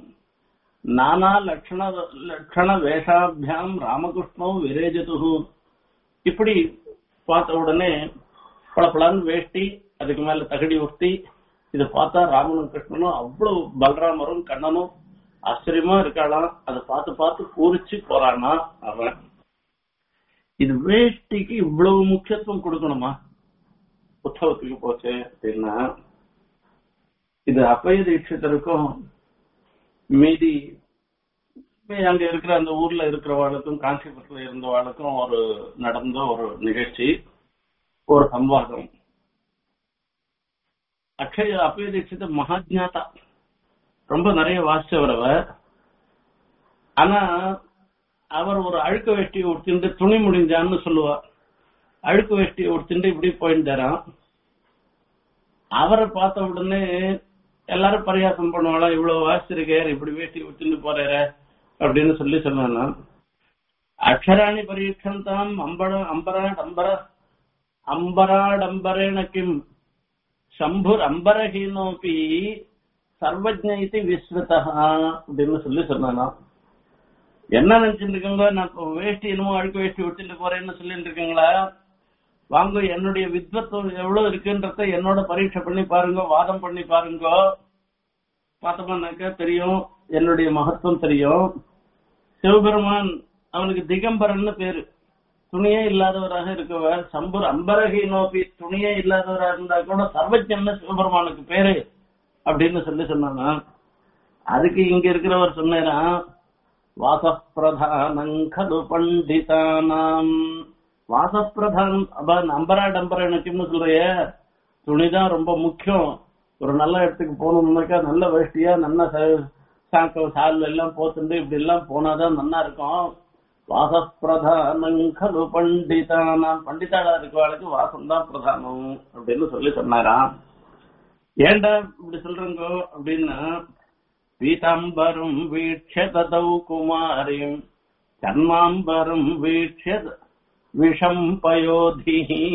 A: நானா லட்சண லட்சண வேஷாபியாம் ராமகிருஷ்ணோ விரேஜது இப்படி பார்த்த உடனே பளபளன்னு வேஷ்டி அதுக்கு மேல தகடி உடுத்தி இதை பார்த்தா ராமனும் கிருஷ்ணனும் அவ்வளவு பலராமரும் கண்ணனும் ஆச்சரியமா இருக்காளாம் அதை பார்த்து பார்த்து பூரிச்சு போறானா அவன் இது வேஷ்டிக்கு இவ்வளவு முக்கியத்துவம் கொடுக்கணுமா உற்சவத்துக்கு போச்சு அப்படின்னா இது அப்பய தீட்சிதருக்கும் மீதி அங்க இருக்கிற அந்த ஊர்ல இருக்கிறவாளுக்கும் காஞ்சிபுரத்துல இருந்தவாளுக்கும் ஒரு நடந்த ஒரு நிகழ்ச்சி ஒரு சம்வாதம் அக்ஷய அப்பய தீட்சித மகாஜாதா ரொம்ப நிறைய வாசிச்சவர் அவர் ஆனா அவர் ஒரு அழுக்க வேஷ்டியை உடுத்திட்டு துணி முடிஞ்சான்னு சொல்லுவார் அழுக்கு வேஷ்டியை உடுத்திட்டு இப்படி போயிருந்தாராம் அவரை பார்த்த உடனே எல்லாரும் பரியாசம் பண்ணுவாளா இவ்வளவு வாசிச்சிருக்காரு இப்படி வேஷ்டி உடுத்திட்டு போறாரு அப்படின்னு சொல்லி சொன்னானா அக்ஷராணி பரீட்சந்தாம் அம்பர அம்பரா அம்பர அம்பராடம்பரேண கிம் சம்புர் அம்பரஹீனோபி சர்வஜ இது விஸ்வதா அப்படின்னு சொல்லி சொன்னானா என்ன நினைச்சிட்டு இருக்கீங்க நான் இப்போ வேஷ்டி என்னமோ அழுக்கு வேஷ்டி விட்டுட்டு போறேன்னு சொல்லிட்டு இருக்கீங்களா வாங்க என்னுடைய வித்வத்துவம் எவ்வளவு இருக்குன்றத என்னோட பரீட்சை பண்ணி பாருங்க வாதம் பண்ணி பாருங்க பார்த்தோம்னாக்க தெரியும் என்னுடைய மகத்துவம் தெரியும் சிவபெருமான் அவனுக்கு திகம்பரன்னு பேரு துணியே இல்லாதவராக இருக்கவர் சம்பூர் அம்பரகி நோக்கி துணியே இல்லாதவராக இருந்தா கூட சர்வஜன்னு சிவபெருமானுக்கு பேரு அப்படின்னு சொல்லி சொன்னானா அதுக்கு இங்க இருக்கிறவர் சொன்னேனா வாசப்பிரதானம் கடு பண்டிதானாம் வாசப்பிரதானம் அப்ப அம்பரா டம்பரா எனக்குன்னு சொல்றிய துணிதான் ரொம்ப முக்கியம் ஒரு நல்ல இடத்துக்கு போகணும்னாக்கா நல்ல வேஷ்டியா நல்ல சாக்கம் சால் எல்லாம் போத்துண்டு இப்படி எல்லாம் போனாதான் நல்லா இருக்கும் வாசப்பிரதானம் கலு பண்டிதானாம் பண்டிதாளா இருக்கவாளுக்கு வாசம் தான் பிரதானம் அப்படின்னு சொல்லி சொன்னாராம் ஏண்டா இப்படி சொல்றீங்க அப்படின்னா பீதாம்பரம் வீட்ச ததௌ குமாரிம் கர்மாம்பரம் வீட்ச விஷம் பயோதி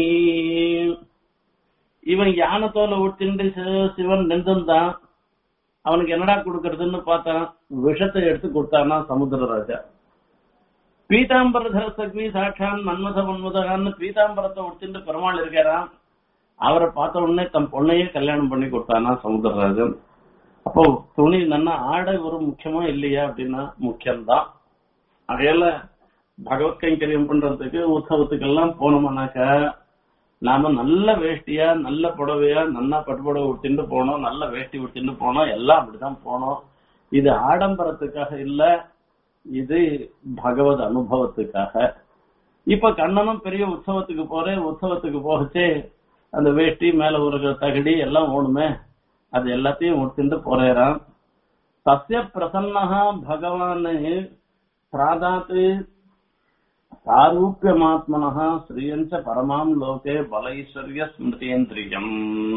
A: இவன் யானை தோலை உடுத்திண்டு சி- சிவன் நின்றுந்தான் அவனுக்கு என்னடா கொடுக்கறதுன்னு பார்த்தான் விஷத்தை எடுத்து கொடுத்தானா சமுத்திரராஜா பீதாம்பரதர சக்னி சாட்சான் மன்மத மன்மதகான்னு பீதாம்பரத்தை உடுத்திட்டு பெருமாள் இருக்காராம் அவரை பார்த்த உடனே தன் பொண்ணையே கல்யாணம் பண்ணி கொடுத்தானா சமுத்திரராஜன் அப்போ துணி நன்னா ஆடை ஒரு முக்கியமா இல்லையா அப்படின்னா முக்கியம்தான் அதையால பகவத் கைங்கரியம் பண்றதுக்கு உற்சவத்துக்கெல்லாம் போனோம்னாக்கா நாம நல்ல வேஷ்டியா நல்ல புடவையா நல்லா பட்டுப்புடவை உடுத்திட்டு போனோம் நல்ல வேஷ்டி உடுத்திட்டு போனோம் எல்லாம் அப்படிதான் போனோம் இது ஆடம்பரத்துக்காக இல்ல இது பகவத் அனுபவத்துக்காக இப்ப கண்ணனும் பெரிய உற்சவத்துக்கு போறேன் உற்சவத்துக்கு போகச்சே அந்த வேஷ்டி மேல ஒரு தகடி எல்லாம் ஓடுமே அது எல்லாத்தையும் உடுத்திட்டு போறேறான் சசிய பிரசன்னஹா பகவான் பிராதாத் சாரூபியமாத்மனः ஸ்ரீயஞ்ச பரமாம் லோகே பலைஸ்வர்ய ஸ்மிருதேந்திரியம்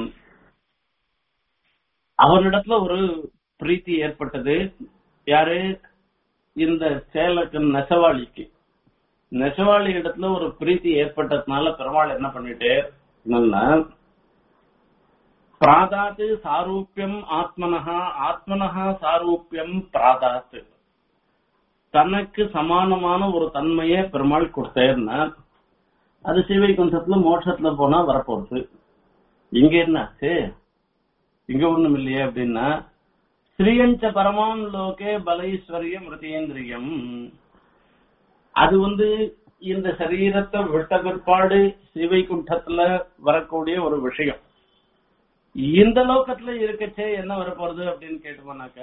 A: அவனிடத்துல ஒரு பிரீத்தி ஏற்பட்டது யாரு இந்த சேலக்கு நெசவாளிக்கு நெசவாளி இடத்துல ஒரு பிரீத்தி ஏற்பட்டதுனால பெருமாள் என்ன பண்ணிட்டே என்னன்னா பிராதாத்து சாரூபியம் ஆத்மனஹா ஆத்மனஹா சாரூபியம் பிராதாத்து தனக்கு சமானமான ஒரு தன்மையை பெருமாள் கொடுத்தேன்னா அது சிவை குண்டத்துல மோட்சத்துல போனா வரப்போகுது இங்க என்னாச்சு இங்க ஒண்ணும் இல்லையே அப்படின்னா ஸ்ரீயஞ்ச பரமான் லோகே பலைஸ்வரிய மிருதேந்திரியம் அது வந்து இந்த சரீரத்தை விட்ட பிற்பாடு சிவை குண்டத்துல வரக்கூடிய ஒரு விஷயம் இந்த லோகத்துல இருக்கச்சே என்ன வரப்போறது அப்படின்னு கேட்டோம்னாக்க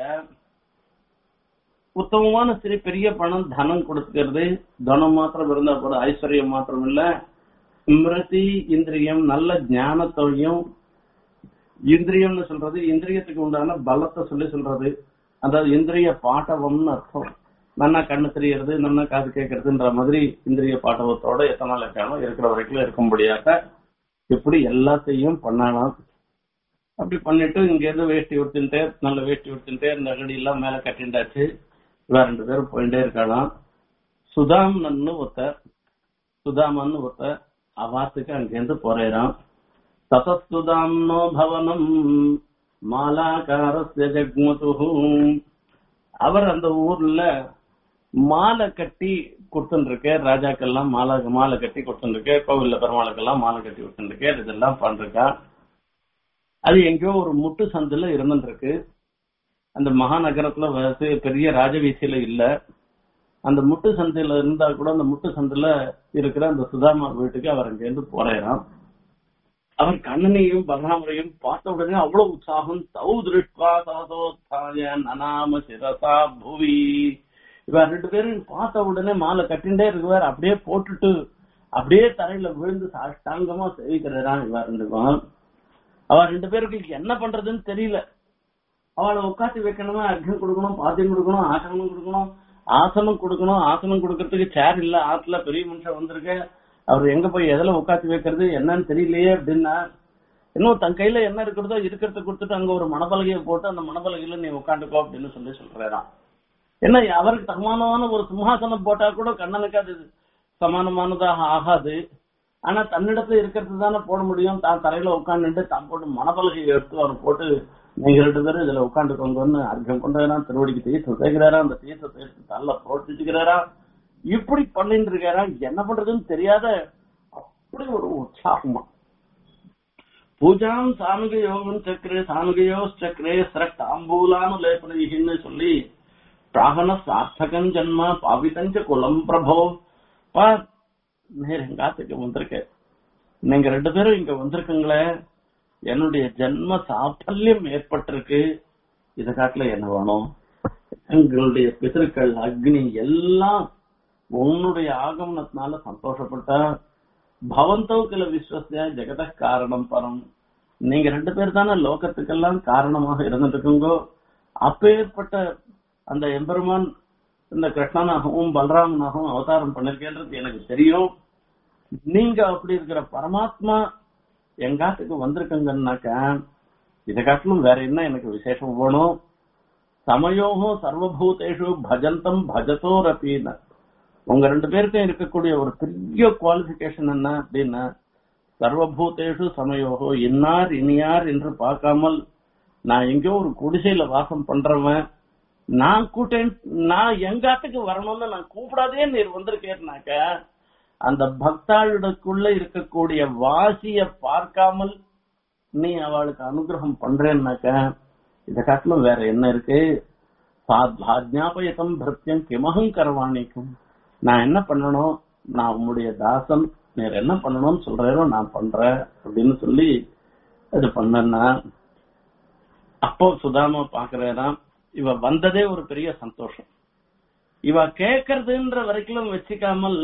A: உத்தமமான சரி பெரிய பணம் தனம் கொடுக்கிறது தனம் மாத்திரம் இருந்தா போதும் ஐஸ்வர்யம் மாத்திரம் இல்ல ஸ்மிருதி இந்திரியம் நல்ல ஞானத்தையும் இந்திரியம்னு சொல்றது இந்திரியத்துக்கு உண்டான பலத்தை சொல்லி சொல்றது அதாவது இந்திரிய பாட்டவம்னு அர்த்தம் நன்னா கண்ணு தெரியறது நன்னா காது கேட்கறதுன்ற மாதிரி இந்திரிய பாட்டவத்தோட எத்தனை நாள் இருக்கானோ இருக்கிற வரைக்கும் இருக்கும்படியாக இப்படி எல்லாத்தையும் பண்ணலாம் அப்படி பண்ணிட்டு இங்க இருந்து வேஷ்டி உடுத்தின்ட்டே நல்ல வேஷ்டி உடுத்தின்ட்டே இந்த அகடி எல்லாம் மேல கட்டிண்டாச்சு இவ ரெண்டு பேரும் போயிட்டே இருக்கலாம் சுதாமன்னு ஒருத்தர் சுதாமன்னு ஒருத்தர் அவாத்துக்கு அங்கேருந்து போறேறான் ததஸ்துதாம்னோ பவனம் மாலாகாரஸ்ய ஜக்மதுஹு அவர் அந்த ஊர்ல மாலை கட்டி கொடுத்துருக்கு ராஜாக்கெல்லாம் மாலை மாலை கட்டி கொடுத்துருக்கு கோவில்ல பெருமாளுக்கெல்லாம் மாலை கட்டி கொடுத்துருக்கு இதெல்லாம் பண்றா அது எங்கேயோ ஒரு முட்டு சந்துல இருந்துருக்கு அந்த மகாநகரத்துல வசதி- பெரிய ராஜவீசியில இல்ல அந்த முட்டு சந்தையில இருந்தா கூட அந்த முட்டு சந்தில இருக்கிற அந்த சுதாமா வீட்டுக்கு அவர் அங்க இருந்து போறாராம் அவர் கண்ணனையும் பலராமரையும் பார்த்த உடனே அவ்வளவு உற்சாகம் தௌ திருஷ்வா சகதோத்தாய நனாம சிரசா புவி இவர் ரெண்டு பேரும் பார்த்த உடனே மாலை கட்டிண்டே இருக்குவார் அப்படியே போட்டுட்டு அப்படியே தரையில விழுந்து சாஷ்டாங்கமா சேவிக்கிறாராம் இவர் ரெண்டு பேரும் அவ ரெண்டு பேருக்கு என்ன பண்றதுன்னு தெரியல அவளை உட்காந்து வைக்கணுமா அர்த்தம் கொடுக்கணும் பாத்தியம் கொடுக்கணும் ஆசனம் கொடுக்கணும் ஆசனம் கொடுக்கணும் ஆசனம் கொடுக்கறதுக்கு சேர் இல்ல ஆத்துல பெரிய மனுஷன் வந்திருக்க அவர் எங்க போய் எதுல உட்காந்து வைக்கிறது என்னன்னு தெரியலையே அப்படின்னா இன்னும் தன் கையில என்ன இருக்கிறதோ இருக்கிறத கொடுத்துட்டு அங்க ஒரு மணப்பலகையை போட்டு அந்த மணப்பலகையில நீ உட்காந்துக்கோ அப்படின்னு சொல்லி சொல்றாராம் என்ன அவருக்கு சமானமான ஒரு சிம்ஹாசனம் போட்டா கூட கண்ணனுக்கு அது சமானமானதாக ஆகாது ஆனா தன்னிடத்துல இருக்கிறது தானே போட முடியும் தான் தரையில உட்காந்துட்டு தான் போட்டு மணப்பலகையை எடுத்து அவர் போட்டு நீங்க ரெண்டு பேரும் இதுல உட்காந்துக்கோங்கன்னு அர்த்தம் கொண்டாரா திருவடிக்கு தீர்த்தம் சேர்க்கிறாரா அந்த தீர்த்தத்தை எடுத்து தள்ள போட்டுக்கிறாரா இப்படி பண்ணிட்டு இருக்காரா என்ன பண்றதுன்னு தெரியாத அப்படி ஒரு உற்சாகமா பூஜாம் சானுக யோகம் சக்கரே சானுகயோ சக்கரே சிரக் தாம்பூலானு லேபனைன்னு சொல்லி பிராகண சார்த்தகம் ஜன்மா பாவிதஞ்ச குலம் பிரபோ பா நேரங்காத்துக்கு வந்திருக்கேன் நீங்க ரெண்டு பேரும் இங்க வந்திருக்கீங்களே என்னுடைய ஜென்ம சாஃபல்யம் ஏற்பட்டிருக்கு இத காட்டுல என்ன வேணும் எங்களுடைய பிதற்கள் அக்னி எல்லாம் உன்னுடைய ஆகமனத்தினால சந்தோஷப்பட்டா பவந்தோ கில விஸ்வசிய ஜெகத காரணம் பரம் நீங்க ரெண்டு பேர் தானே லோகத்துக்கெல்லாம் காரணமாக இருந்துட்டு இருக்கீங்கோ அப்பேற்பட்ட அந்த எம்பெருமான் இந்த கிருஷ்ணனாகவும் பலராமனாகவும் அவதாரம் பண்ணிருக்கேன்றது எனக்கு தெரியும் நீங்க அப்படி இருக்கிற பரமாத்மா எங்காத்துக்கு வந்திருக்கங்கன்னாக்க இதை காட்டிலும் வேற என்ன எனக்கு விசேஷம் வேணும் சமயோகம் சர்வபூதேஷு பஜந்தம் பஜதோரப்பின்னு உங்க ரெண்டு பேருக்கும் இருக்கக்கூடிய ஒரு பெரிய குவாலிபிகேஷன் என்ன அப்படின்னா சர்வபூதேஷு சமயோகோ இன்னார் இனியார் என்று பார்க்காமல் நான் எங்கேயோ ஒரு குடிசையில வாசம் பண்றவன் நான் கூட்டேன் நான் எங்காத்துக்கு வரணும்னு நான் கூப்பிடாதே நீர் வந்திருக்கேன்னாக்க அந்த பக்தாளுக்குள்ள இருக்கக்கூடிய வாசிய பார்க்காமல் நீ அவளுக்கு அனுகிரகம் பண்றேன்னாக்க இதை காட்டிலும் வேற என்ன இருக்கு சாத்யாபயத்தம் பிரத்யம் கிமகம் கரவாணிக்கும் நான் என்ன பண்ணணும் நான் உம்முடைய தாசன் நீர் என்ன பண்ணணும்னு சொல்றேனோ நான் பண்றேன் அப்படின்னு சொல்லி இது பண்ணனா அப்போ சுதாமா பாக்குறேனா இவ வந்ததே ஒரு பெரிய சந்தோஷம் இவ கேக்குறதுன்ற வரைக்கும் வச்சுக்காமல்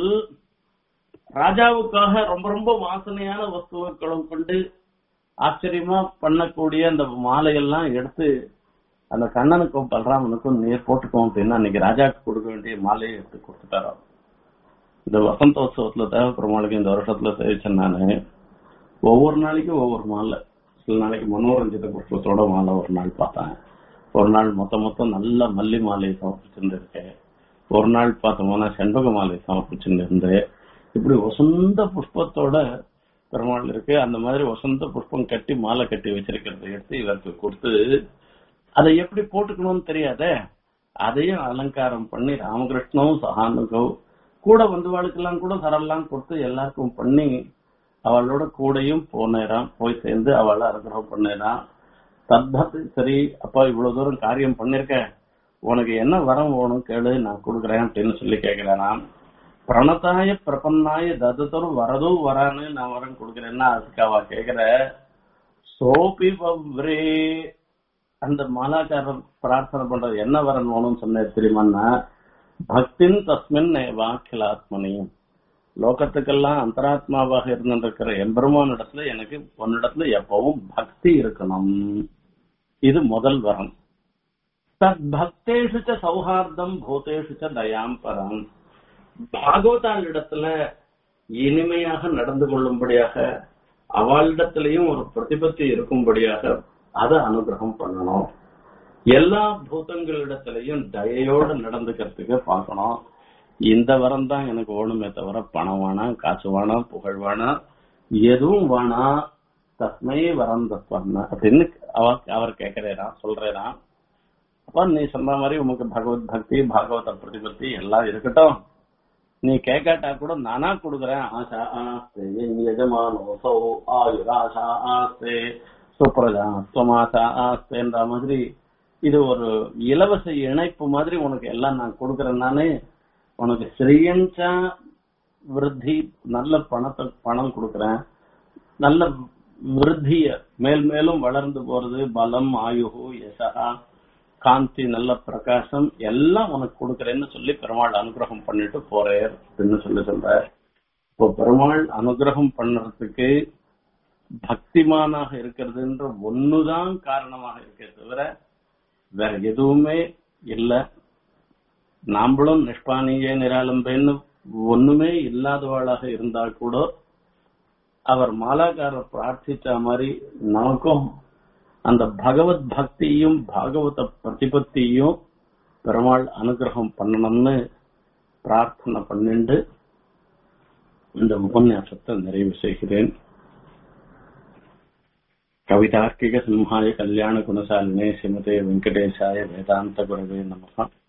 A: ராஜாவுக்காக ரொம்ப ரொம்ப வாசனையான வஸ்துக்களும் கொண்டு ஆச்சரியமா பண்ணக்கூடிய அந்த மாலையெல்லாம் எடுத்து அந்த கண்ணனுக்கும் பலராமனுக்கும் நீர் போட்டுக்கோம் அப்படின்னா அன்னைக்கு ராஜாவுக்கு கொடுக்க வேண்டிய மாலையை எடுத்து கொடுத்துட்டாரோ இந்த வசந்தோத்சவத்துல தேவ பெருமாளுக்கு இந்த வருஷத்துல சேவிச்சேன் நானு ஒவ்வொரு நாளைக்கும் ஒவ்வொரு மாலை சில நாளைக்கு மனோரஞ்சித புஷ்பத்தோட மாலை ஒரு நாள் பார்த்தேன் ஒரு நாள் மொத்த மொத்தம் நல்ல மல்லி மாலையை சமர்ப்பிச்சுட்டு இருக்கேன் ஒரு நாள் பார்த்தோம்னா செண்பக மாலை சமர்ப்பிச்சுட்டு இருந்தேன் இப்படி வசந்த புஷ்பத்தோட பெருமாள் இருக்கு அந்த மாதிரி வசந்த புஷ்பம் கட்டி மாலை கட்டி வச்சிருக்கிறத எடுத்து இவருக்கு கொடுத்து அதை எப்படி போட்டுக்கணும்னு தெரியாதே அதையும் அலங்காரம் பண்ணி ராமகிருஷ்ணவும் சகானுக்கும் கூட வந்தவாளுக்கெல்லாம் கூட சரெல்லாம் கொடுத்து எல்லாருக்கும் பண்ணி அவளோட கூடையும் போனேராம் போய் சேர்ந்து அவளை அனுகிரகம் பண்ணேராம் தத்பத் சரி அப்பா இவ்வளவு தூரம் காரியம் பண்ணிருக்க உனக்கு என்ன வரம் வேணும் கேளு நான் கொடுக்குறேன் அப்படின்னு சொல்லி கேட்கிறேன் பிரணதாய பிரபன்னாய ததத்தரும் வரதோ வரான்னு நான் வரம் கொடுக்குறேன்னா அதுக்கு அவ கேக்குற சோபி பவ்ரே அந்த மாலாக்காரர் பிரார்த்தனை பண்றது என்ன வரன் வேணும்னு சொன்ன தெரியுமான்னா பக்தின் தஸ்மின் வாக்கிலாத்மனியும் லோகத்துக்கெல்லாம் அந்தராத்மாவாக இருந்திருக்கிற எம்பெருமான் இடத்துல எனக்கு உன்னிடத்துல எப்பவும் பக்தி இருக்கணும் இது முதல் வரம் தத் பக்தேஷு ச சௌஹார்தம் பூதேஷு ச தயாம் பரம் பாகவதாள் இடத்துல இனிமையாக நடந்து கொள்ளும்படியாக அவளிடத்திலையும் ஒரு பிரதிபத்தி இருக்கும்படியாக அதை அனுகிரகம் பண்ணணும் எல்லா பூதங்களிடத்திலையும் தயையோடு நடந்துக்கிறதுக்கு பார்க்கணும் இந்த வரம் தான் எனக்கு வேணுமே தவிர பணம் வேணாம் காசு வேணாம் புகழ் வேணாம் எதுவும் வேணாம் தஸ்மை வரம் தத்வன்னா அப்படின்னு அவ அவர் கேட்கிறேராம் சொல்றேராம் அப்ப நீ சொன்ன மாதிரி உனக்கு பகவத் பக்தி பாகவத பிரதிபத்தி எல்லாம் இருக்கட்டும் நீ கேட்காட்டா கூட நானா கொடுக்குறேன் ஆசா ஆஸ்தே எஜமானோசோ ஆயுராசா ஆஸ்தே சுப்ரஜா ஸ்வமாசா ஆஸ்தேன்ற மாதிரி இது ஒரு இலவச இணைப்பு மாதிரி உனக்கு எல்லாம் நான் கொடுக்கறேன் நானு உனக்கு ஸ்ரீயஞ்சா விருத்தி நல்ல பணத்தை பணம் கொடுக்கறேன் நல்ல விருத்திய மேல் மேலும் வளர்ந்து போறது பலம் ஆயுகு யசகா காந்தி நல்ல பிரகாசம் எல்லாம் உனக்கு கொடுக்கறேன்னு சொல்லி பெருமாள் அனுகிரகம் பண்ணிட்டு போறேர் அப்படின்னு சொல்லி சொல்ற இப்போ பெருமாள் அனுகிரகம் பண்றதுக்கு பக்திமானாக இருக்கிறதுன்ற ஒண்ணுதான் காரணமாக இருக்கே தவிர வேற எதுவுமே இல்ல நாம்பளும் நிஷ்பானிய நிராலம்பேன்னு ஒண்ணுமே இல்லாதவாளாக இருந்தா கூட அவர் மாலாக்காரர் பிரார்த்திச்ச மாதிரி நமக்கும் அந்த பகவத் பக்தியும் பாகவத பிரதிபத்தியும் பெருமாள் அனுகிரகம் பண்ணணும்னு பிரார்த்தனை பண்ணிண்டு இந்த உபன்யாசத்தை நிறைவு செய்கிறேன் கவிதார்க்கிக சிம்ஹாய கல்யாண குணசாலினே ஸ்ரீமதே வெங்கடேசாய வேதாந்த குரவே நமகா